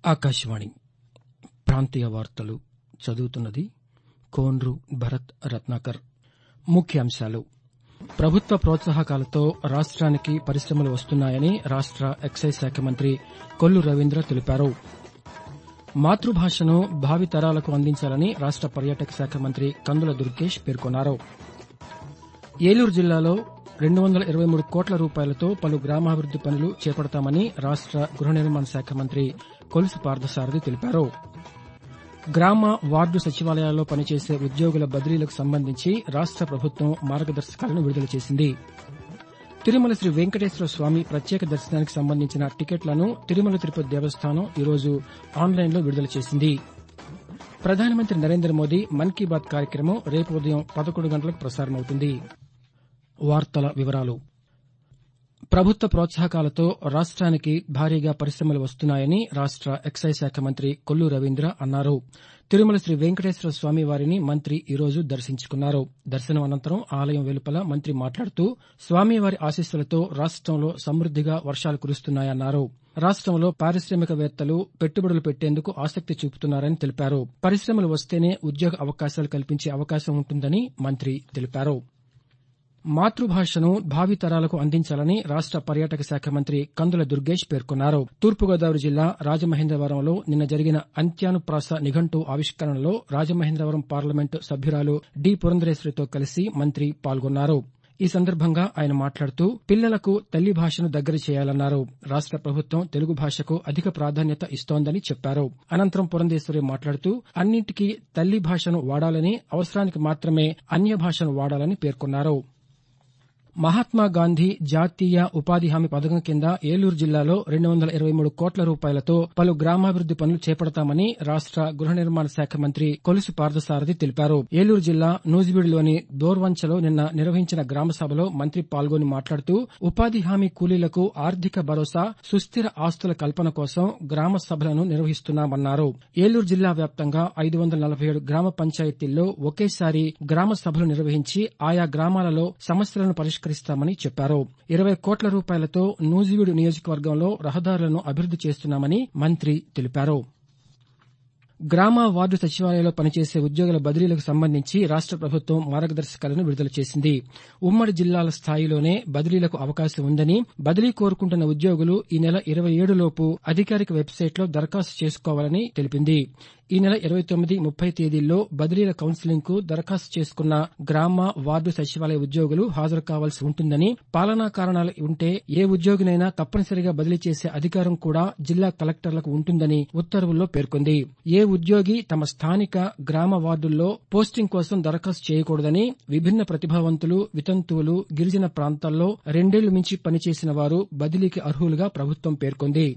ఆకాశవాణి ప్రాంతీయ వార్తలు చదువుతున్నది కోన్రు భరత్ రత్నాకర్ ముఖ్యాంశాలు ప్రభుత్వ ప్రోత్సాహకాలతో రాష్ట్రానికి పరిశ్రమలు వస్తున్నాయని రాష్ట ఎక్సైజ్ శాఖ మంత్రి కొల్లు రవీంద్ర తెలిపారు మాతృభాషను భావితరాలకు అందించాలని రాష్ట పర్యాటక శాఖ మంత్రి కందుల దుర్గేష్ పేర్కొన్నారు ఏలూరు జిల్లాలో రెండు వందల ఇరవై మూడు కోట్ల రూపాయలతో పలు గ్రామాభివృద్ది పనులు చేపడతామని రాష్ట గృహ నిర్మాణ శాఖ మంత్రి కొలుసు పార్థసారథి తెలిపారు గ్రామ వార్డు సచివాలయాల్లో పనిచేసే ఉద్యోగుల బదిలీలకు సంబంధించి రాష్ట ప్రభుత్వం మార్గదర్శకాలను విడుదల చేసింది తిరుమల శ్రీ వెంకటేశ్వర స్వామి ప్రత్యేక దర్శనానికి సంబంధించిన టికెట్లను తిరుమల తిరుపతి దేవస్థానం ఈరోజు ఆన్లైన్లో విడుదల చేసింది ప్రధానమంత్రి నరేంద్ర మోదీ మన్ కీ బాత్ కార్యక్రమం రేపు ఉదయం పదకొండు గంటలకు ప్రసారమవుతుంది వార్తల వివరాలు ప్రభుత్వ ప్రోత్సాహకాలతో రాష్ట్రానికి భారీగా పరిశ్రమలు వస్తున్నాయని రాష్ట ఎక్సైజ్ శాఖ మంత్రి కొల్లు రవీంద్ర అన్నారు తిరుమల శ్రీ వెంకటేశ్వర స్వామి వారిని మంత్రి ఈరోజు దర్శించుకున్నారు దర్శనం అనంతరం ఆలయం వెలుపల మంత్రి మాట్లాడుతూ స్వామివారి ఆశీస్సులతో రాష్టంలో సమృద్దిగా వర్షాలు కురుస్తున్నాయన్నారు రాష్టంలో పారిశ్రామికవేత్తలు పెట్టుబడులు పెట్టేందుకు ఆసక్తి చూపుతున్నారని తెలిపారు పరిశ్రమలు వస్తేనే ఉద్యోగ అవకాశాలు కల్పించే అవకాశం ఉంటుందని మంత్రి తెలిపారు మాతృభాషను భావితరాలకు అందించాలని రాష్ట పర్యాటక శాఖ మంత్రి కందుల దుర్గేష్ పేర్కొన్నారు తూర్పుగోదావరి జిల్లా రాజమహేంద్రవరంలో నిన్న జరిగిన అంత్యానుప్రాస నిఘంటు ఆవిష్కరణలో రాజమహేంద్రవరం పార్లమెంటు సభ్యురాలు డి పురంధరేశ్వరితో కలిసి మంత్రి పాల్గొన్నారు ఈ సందర్భంగా ఆయన మాట్లాడుతూ పిల్లలకు తల్లి భాషను దగ్గర చేయాలన్నారు రాష్ట ప్రభుత్వం తెలుగు భాషకు అధిక ప్రాధాన్యత ఇస్తోందని చెప్పారు అనంతరం పురంధేశ్వరి మాట్లాడుతూ అన్నింటికీ తల్లి భాషను వాడాలని అవసరానికి మాత్రమే అన్య భాషను వాడాలని పేర్కొన్నారు మహాత్మాగాంధీ జాతీయ ఉపాధి హామీ పథకం కింద ఏలూరు జిల్లాలో రెండు వందల ఇరవై మూడు కోట్ల రూపాయలతో పలు గ్రామాభివృద్ది పనులు చేపడతామని రాష్ట గృహ నిర్మాణ శాఖ మంత్రి కొలుసు పార్థసారథి తెలిపారు ఏలూరు జిల్లా నూజివీడులోని దోర్వంచలో నిన్న నిర్వహించిన గ్రామ సభలో మంత్రి పాల్గొని మాట్లాడుతూ ఉపాధి హామీ కూలీలకు ఆర్థిక భరోసా సుస్థిర ఆస్తుల కల్పన కోసం గ్రామ సభలను నిర్వహిస్తున్నామన్నారు ఏలూరు జిల్లా వ్యాప్తంగా ఐదు వందల నలభై ఏడు గ్రామ పంచాయతీల్లో ఒకేసారి గ్రామ సభలు నిర్వహించి ఆయా గ్రామాలలో సమస్యలను పరిష్కరిస్తారు పరిష్కరిస్తామని చెప్పారు ఇరవై కోట్ల రూపాయలతో నూజివీడు నియోజకవర్గంలో రహదారులను అభివృద్ది చేస్తున్నామని మంత్రి తెలిపారు గ్రామ వార్డు సచివాలయాల్లో పనిచేసే ఉద్యోగుల బదిలీలకు సంబంధించి రాష్ట ప్రభుత్వం మార్గదర్శకాలను విడుదల చేసింది ఉమ్మడి జిల్లాల స్థాయిలోనే బదిలీలకు అవకాశం ఉందని బదిలీ కోరుకుంటున్న ఉద్యోగులు ఈ నెల ఇరవై ఏడులోపు అధికారిక వెబ్సైట్లో దరఖాస్తు చేసుకోవాలని తెలిపింది ఈ నెల ఇరవై తొమ్మిది ముప్పై తేదీల్లో బదిలీల కౌన్సిలింగ్ కు దరఖాస్తు చేసుకున్న గ్రామ వార్డు సచివాలయ ఉద్యోగులు హాజరు కావాల్సి ఉంటుందని పాలనా కారణాలు ఉంటే ఏ ఉద్యోగినైనా తప్పనిసరిగా బదిలీ చేసే అధికారం కూడా జిల్లా కలెక్టర్లకు ఉంటుందని ఉత్తర్వుల్లో పేర్కొంది ఏ ఉద్యోగి తమ స్థానిక గ్రామ వార్డుల్లో పోస్టింగ్ కోసం దరఖాస్తు చేయకూడదని విభిన్న ప్రతిభావంతులు వితంతువులు గిరిజన ప్రాంతాల్లో రెండేళ్లు మించి పనిచేసిన వారు బదిలీకి అర్హులుగా ప్రభుత్వం పేర్కొంది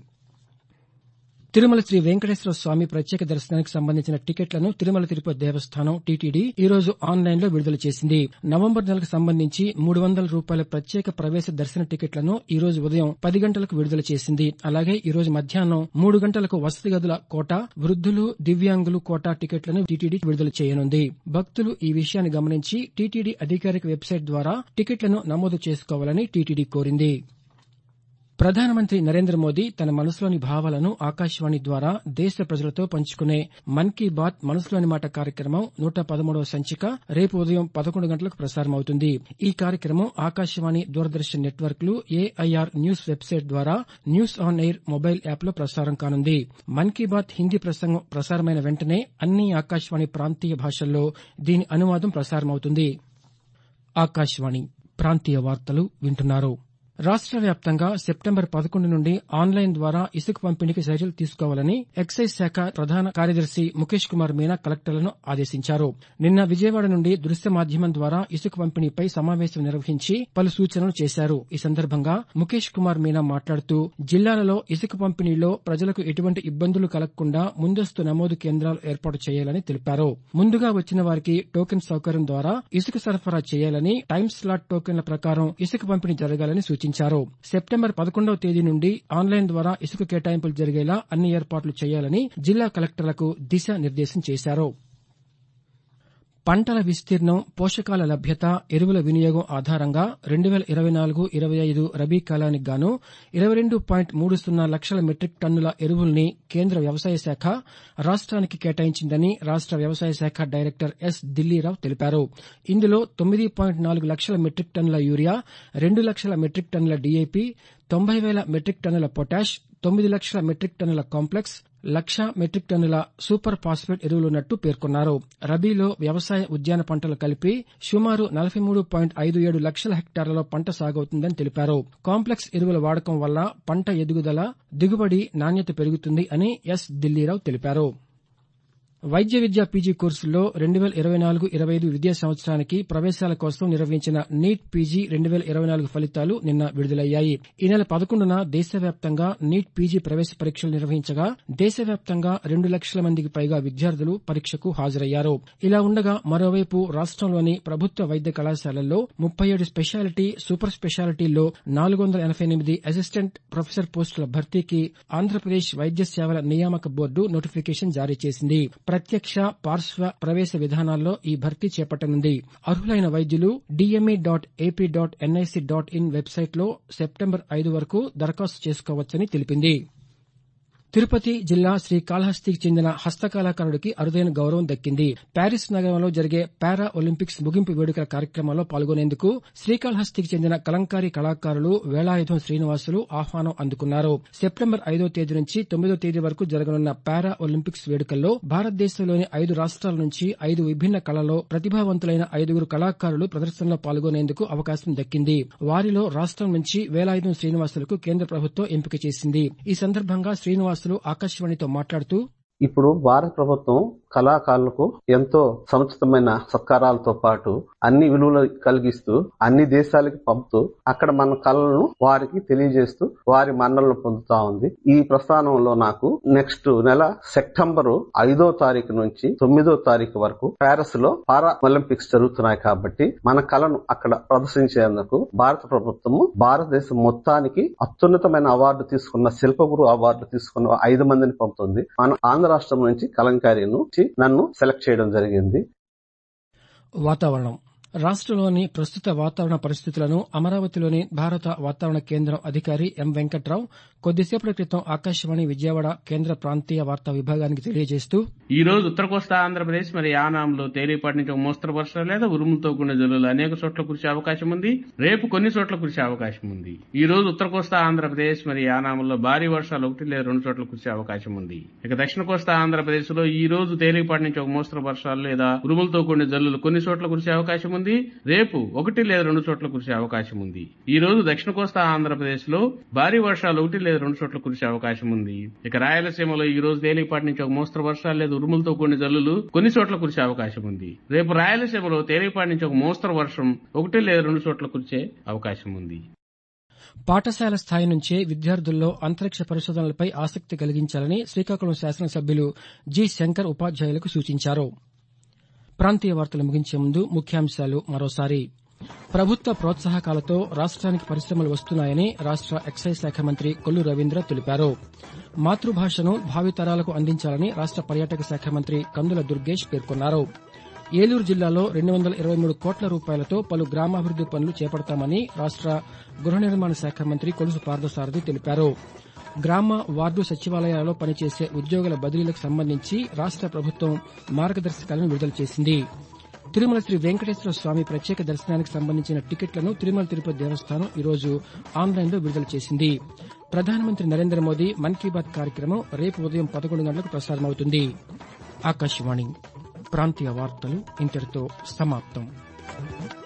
తిరుమల శ్రీ వెంకటేశ్వర స్వామి ప్రత్యేక దర్శనానికి సంబంధించిన టికెట్లను తిరుమల తిరుపతి దేవస్థానం టీటీడీ ఈ రోజు ఆన్లైన్లో విడుదల చేసింది నవంబర్ నెలకు సంబంధించి మూడు వందల రూపాయల ప్రత్యేక ప్రవేశ దర్శన టికెట్లను ఈ రోజు ఉదయం పది గంటలకు విడుదల చేసింది అలాగే ఈ రోజు మధ్యాహ్నం మూడు గంటలకు వసతి గదుల కోట వృద్దులు దివ్యాంగులు కోటా టికెట్లను టీటీడీ విడుదల చేయనుంది భక్తులు ఈ విషయాన్ని గమనించి టీటీడీ అధికారిక వెబ్సైట్ ద్వారా టికెట్లను నమోదు చేసుకోవాలని టీటీడీ కోరింది ప్రధానమంత్రి నరేంద్ర మోదీ తన మనసులోని భావాలను ఆకాశవాణి ద్వారా దేశ ప్రజలతో పంచుకునే మన్ కీ బాత్ మనసులోని మాట కార్యక్రమం నూట పదమూడవ సంచిక రేపు ఉదయం పదకొండు గంటలకు ప్రసారమవుతుంది ఈ కార్యక్రమం ఆకాశవాణి దూరదర్శన్ నెట్వర్క్లు ఏఐఆర్ న్యూస్ వెబ్సైట్ ద్వారా న్యూస్ ఆన్ ఎయిర్ మొబైల్ యాప్లో ప్రసారం కానుంది మన్ కీ బాత్ హిందీ ప్రసంగం ప్రసారమైన వెంటనే అన్ని ఆకాశవాణి ప్రాంతీయ భాషల్లో దీని అనువాదం ప్రసారమవుతుంది ఆకాశవాణి ప్రాంతీయ వార్తలు వింటున్నారు రాష్ట వ్యాప్తంగా సెప్టెంబర్ పదకొండు నుండి ఆన్లైన్ ద్వారా ఇసుక పంపిణీకి చర్యలు తీసుకోవాలని ఎక్సైజ్ శాఖ ప్రధాన కార్యదర్శి ముఖేష్ కుమార్ మీనా కలెక్టర్లను ఆదేశించారు నిన్న విజయవాడ నుండి దృశ్య మాధ్యమం ద్వారా ఇసుక పంపిణీపై సమావేశం నిర్వహించి పలు సూచనలు చేశారు ఈ సందర్భంగా ముఖేష్ కుమార్ మీనా మాట్లాడుతూ జిల్లాలలో ఇసుక పంపిణీలో ప్రజలకు ఎటువంటి ఇబ్బందులు కలగకుండా ముందస్తు నమోదు కేంద్రాలు ఏర్పాటు చేయాలని తెలిపారు ముందుగా వచ్చిన వారికి టోకెన్ సౌకర్యం ద్వారా ఇసుక సరఫరా చేయాలని టైం స్లాట్ టోకెన్ల ప్రకారం ఇసుక పంపిణీ జరగాలని సూచించారు సెప్టెంబర్ పదకొండవ తేదీ నుండి ఆన్లైన్ ద్వారా ఇసుక కేటాయింపులు జరిగేలా అన్ని ఏర్పాట్లు చేయాలని జిల్లా కలెక్టర్లకు దిశా నిర్దేశం చేశారు పంటల విస్తీర్ణం పోషకాల లభ్యత ఎరువుల వినియోగం ఆధారంగా రెండు వేల ఇరవై నాలుగు ఇరవై ఐదు రబీ కాలానికి గాను ఇరవై రెండు పాయింట్ మూడు సున్నా లక్షల మెట్రిక్ టన్నుల ఎరువుల్ని కేంద్ర వ్యవసాయ శాఖ రాష్ట్రానికి కేటాయించిందని రాష్ట వ్యవసాయ శాఖ డైరెక్టర్ ఎస్ దిల్లీరావు తెలిపారు ఇందులో తొమ్మిది పాయింట్ నాలుగు లక్షల మెట్రిక్ టన్నుల యూరియా రెండు లక్షల మెట్రిక్ టన్నుల డీఏపీ తొంభై వేల మెట్రిక్ టన్నుల పొటాష్ తొమ్మిది లక్షల మెట్రిక్ టన్నుల కాంప్లెక్స్ లక్ష మెట్రిక్ టన్నుల సూపర్ ఫాస్ఫేట్ ఎరువులున్నట్టు పేర్కొన్నారు రబీలో వ్యవసాయ ఉద్యాన పంటలు కలిపి సుమారు నలభై మూడు పాయింట్ ఐదు ఏడు లక్షల హెక్టార్లలో పంట సాగవుతుందని తెలిపారు కాంప్లెక్స్ ఎరువుల వాడకం వల్ల పంట ఎదుగుదల దిగుబడి నాణ్యత పెరుగుతుంది అని ఎస్ దిల్లీరావు తెలిపారు వైద్య విద్యా పీజీ కోర్సుల్లో రెండు వేల ఇరవై నాలుగు ఇరవై ఐదు విద్యా సంవత్సరానికి ప్రవేశాల కోసం నిర్వహించిన నీట్ పీజీ రెండు వేల ఇరవై నాలుగు ఫలితాలు నిన్న విడుదలయ్యాయి ఈ నెల పదకొండున దేశవ్యాప్తంగా నీట్ పీజీ ప్రవేశ పరీక్షలు నిర్వహించగా దేశవ్యాప్తంగా రెండు లక్షల మందికి పైగా విద్యార్థులు పరీక్షకు హాజరయ్యారు ఇలా ఉండగా మరోవైపు రాష్టంలోని ప్రభుత్వ వైద్య కళాశాలల్లో ముప్పై ఏడు స్పెషాలిటీ సూపర్ స్పెషాలిటీల్లో నాలుగు వందల ఎనబై ఎనిమిది అసిస్టెంట్ ప్రొఫెసర్ పోస్టుల భర్తీకి ఆంధ్రప్రదేశ్ వైద్య సేవల నియామక బోర్డు నోటిఫికేషన్ జారీ చేసింది ప్రత్యక్ష పార్శ్వ ప్రవేశ విధానాల్లో ఈ భర్తీ చేపట్టనుంది అర్హులైన వైద్యులు DME dot AP dot NIC dot in వెబ్సైట్లో సెప్టెంబర్ ఐదు వరకు దరఖాస్తు చేసుకోవచ్చని తెలిపింది తిరుపతి జిల్లా శ్రీకాళహస్తికి చెందిన హస్తకళాకారుడికి అరుదైన గౌరవం దక్కింది ప్యారిస్ నగరంలో జరిగే పారా ఒలింపిక్స్ ముగింపు వేడుకల కార్యక్రమంలో పాల్గొనేందుకు శ్రీకాళహస్తికి చెందిన కలంకారీ కళాకారులు వేలాయుధం శ్రీనివాసులు ఆహ్వానం అందుకున్నారు సెప్టెంబర్ ఐదో తేదీ నుంచి తొమ్మిదో తేదీ వరకు జరగనున్న పారా ఒలింపిక్స్ వేడుకల్లో భారతదేశంలోని ఐదు రాష్ట్రాల నుంచి ఐదు విభిన్న కళలో ప్రతిభావంతులైన ఐదుగురు కళాకారులు ప్రదర్శనలో పాల్గొనేందుకు అవకాశం దక్కింది వారిలో రాష్టం నుంచి వేలాయుధం శ్రీనివాసులకు కేంద్ర ప్రభుత్వం ఎంపిక చేసింది ఈ సందర్భంగా శ్రీనివాసులు ఆకాశవాణితో మాట్లాడుతూ ఇప్పుడు భారత ప్రభుత్వం కళాకారులకు ఎంతో సముచితమైన సత్కారాలతో పాటు అన్ని విలువలు కలిగిస్తూ అన్ని దేశాలకి పంపుతూ అక్కడ మన కళలను వారికి తెలియజేస్తూ వారి మన్నలను పొందుతా ఉంది ఈ ప్రస్థానంలో నాకు నెక్స్ట్ నెల సెప్టెంబర్ ఐదో తారీఖు నుంచి తొమ్మిదో తారీఖు వరకు ప్యారిస్ లో పారా ఒలింపిక్స్ జరుగుతున్నాయి కాబట్టి మన కళను అక్కడ ప్రదర్శించేందుకు భారత ప్రభుత్వము భారతదేశం మొత్తానికి అత్యున్నతమైన అవార్డు తీసుకున్న శిల్పగురు అవార్డు తీసుకున్న ఐదు మందిని పంపుతుంది మన ఆంధ్ర రాష్ట్రం నుంచి కలంకారీ నుంచి నన్ను సెలెక్ట్ చేయడం జరిగింది వాతావరణం రాష్టంలోని ప్రస్తుత వాతావరణ పరిస్థితులను అమరావతిలోని భారత వాతావరణ కేంద్రం అధికారి ఎం వెంకట్రావు కొద్దిసేపటి క్రితం ఆకాశవాణి విజయవాడ కేంద్ర ప్రాంతీయ వార్తా విభాగానికి తెలియజేస్తూ ఈ రోజు ఉత్తర కోస్తా ఆంధ్రప్రదేశ్ మరి యానాంలో తేలిపాటి నుంచి ఒక మోస్తరు వర్షాలు లేదా ఉరుములతో కూడిన జల్లులు అనేక చోట్ల కురిసే అవకాశం ఉంది రేపు కొన్ని చోట్ల కురిసే అవకాశం ఉంది ఈ రోజు ఉత్తర కోస్తా ఆంధ్రప్రదేశ్ మరి యానాంలో భారీ వర్షాలు ఒకటి లేదా రెండు చోట్ల కురిసే అవకాశం ఉంది ఇక దక్షిణ కోస్తా ఆంధ్రప్రదేశ్ లో ఈ రోజు తేలిపాటి నుంచి ఒక మోస్తరు వర్షాలు లేదా ఉరుములతో కూడిన జల్లులు కొన్ని చోట్ల కురిసే అవకాశం ఉంది రేపు ఒకటి లేదా రెండు చోట్ల కురిసే అవకాశం ఉంది ఈ రోజు దక్షిణ కోస్తా ఆంధ్రప్రదేశ్ లో భారీ వర్షాలు ఒకటి లేదా రెండు చోట్ల కురిసే అవకాశం ఉంది ఇక రాయలసీమలో ఈ రోజు తేలిపాటి నుంచి ఒక మోస్తరు వర్షాలు లేదా ఉరుములతో కూడిన జల్లులు కొన్ని చోట్ల కురిసే అవకాశం ఉంది రేపు రాయలసీమలో తేలిపాటి నుంచి ఒక మోస్తరు వర్షం ఒకటి లేదా రెండు చోట్ల కురిసే అవకాశం ఉంది పాఠశాల స్థాయి నుంచే విద్యార్థుల్లో అంతరిక్ష పరిశోధనలపై ఆసక్తి కలిగించాలని శ్రీకాకుళం శాసనసభ్యులు జి శంకర్ ఉపాధ్యాయులకు సూచించారు ప్రాంతీయ వార్తలు ముగించే ముందు ముఖ్యాంశాలు మరోసారి ప్రభుత్వ ప్రోత్సాహకాలతో రాష్ట్రానికి పరిశ్రమలు వస్తున్నాయని రాష్ట ఎక్సైజ్ శాఖ మంత్రి కొల్లు రవీంద్ర తెలిపారు మాతృభాషను భావితరాలకు అందించాలని రాష్ట పర్యాటక శాఖ మంత్రి కందుల దుర్గేష్ పేర్కొన్నారు ఏలూరు జిల్లాలో రెండు వందల ఇరవై మూడు కోట్ల రూపాయలతో పలు గ్రామాభివృద్ది పనులు చేపడతామని రాష్ట గృహ నిర్మాణ శాఖ మంత్రి కొలుసు పార్థసారథి తెలిపారు గ్రామ వార్డు సచివాలయాల్లో పనిచేసే ఉద్యోగుల బదిలీలకు సంబంధించి రాష్ట ప్రభుత్వం మార్గదర్శకాలను విడుదల చేసింది తిరుమల శ్రీ వెంకటేశ్వర స్వామి ప్రత్యేక దర్శనానికి సంబంధించిన టికెట్లను తిరుమల తిరుపతి దేవస్థానం ఈరోజు ఆన్లైన్లో విడుదల చేసింది ప్రధానమంత్రి నరేంద్ర మోదీ మన్ కీ బాత్ కార్యక్రమం రేపు ఉదయం పదకొండు గంటలకు ప్రసారమవుతుంది ఆకాశవాణి ప్రాంతీయ వార్తలు ఇంతటితో సమాప్తం